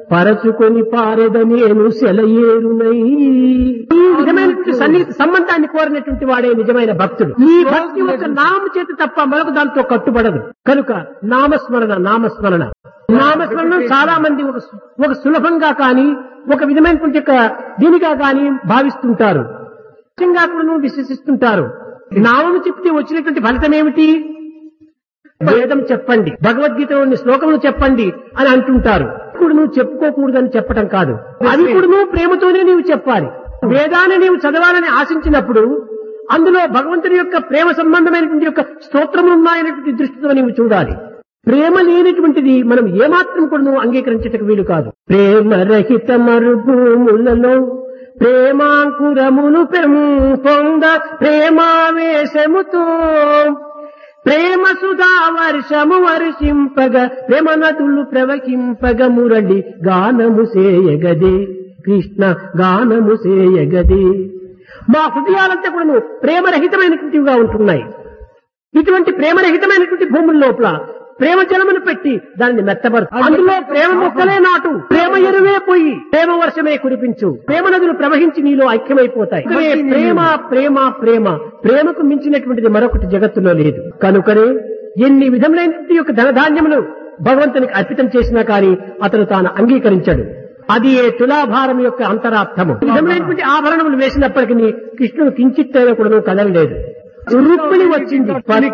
పరచుకొని పారెద నేను సెలయేరునై ఈ విధమైన సన్నిహిత సంబంధాన్ని కోరినటువంటి వాడే నిజమైన భక్తుడు ఈ భక్తి ఒక నామ చేత తప్ప మరొక దాంతో కట్టుబడదు కనుక నామస్మరణ నామస్మరణ నామస్మరణ చాలా మంది ఒక ఒక సులభంగా కానీ ఒక విధమైనటువంటి ఒక దీనిగా కానీ భావిస్తుంటారు నిజంగా కూడా విశ్వసిస్తుంటారు నామము చెప్తే వచ్చినటువంటి ఫలితం ఏమిటి వేదం చెప్పండి భగవద్గీతలోని శ్లోకములు చెప్పండి అని అంటుంటారు ఇప్పుడు నువ్వు చెప్పుకోకూడదని చెప్పటం కాదు అది కూడా నువ్వు ప్రేమతోనే నీవు చెప్పాలి వేదాన్ని నీవు చదవాలని ఆశించినప్పుడు అందులో భగవంతుని యొక్క ప్రేమ సంబంధమైనటువంటి యొక్క స్తోత్రములు ఉన్నాయనేటువంటి దృష్టితో నీవు చూడాలి ప్రేమ లేనటువంటిది మనం ఏమాత్రం కూడా నువ్వు అంగీకరించటకు వీలు కాదు ప్రేమ రహిత మరుభూములలో ప్రేమాంకురమును పెంపొంద ప్రేమావేశముతో ప్రేమ సుధా వర్షము వర్షింపగ ప్రేమ నదులు ప్రవహింపగ మురళి గానము సేయగదే కృష్ణ గానము సేయగదే మా హృదయాలంతా కూడా ప్రేమరహితమైనటువంటివిగా ఉంటున్నాయి ఇటువంటి ప్రేమరహితమైనటువంటి భూముల లోపల ప్రేమ జలమును పెట్టి దానిని మెత్తబరు అందులో ప్రేమ మొక్కలే నాటు ప్రేమ ఎరువే పోయి ప్రేమ వర్షమే కురిపించు ప్రేమ నదులు ప్రవహించి నీలో ఐక్యమైపోతాయి కనుకనే ప్రేమ ప్రేమ ప్రేమ ప్రేమకు మించినటువంటిది మరొకటి జగత్తులో లేదు కనుకనే ఎన్ని విధములైనటువంటి యొక్క ధనధాన్యములు భగవంతునికి అర్పితం చేసినా కానీ అతను తాను అంగీకరించాడు అది ఏ తులాభారం యొక్క అంతరార్థము ఈ విధమైనటువంటి ఆభరణములు వేసినప్పటికీ కృష్ణుడు కించిత్తైనా కూడా కదలలేదు రుక్మిణి వచ్చింది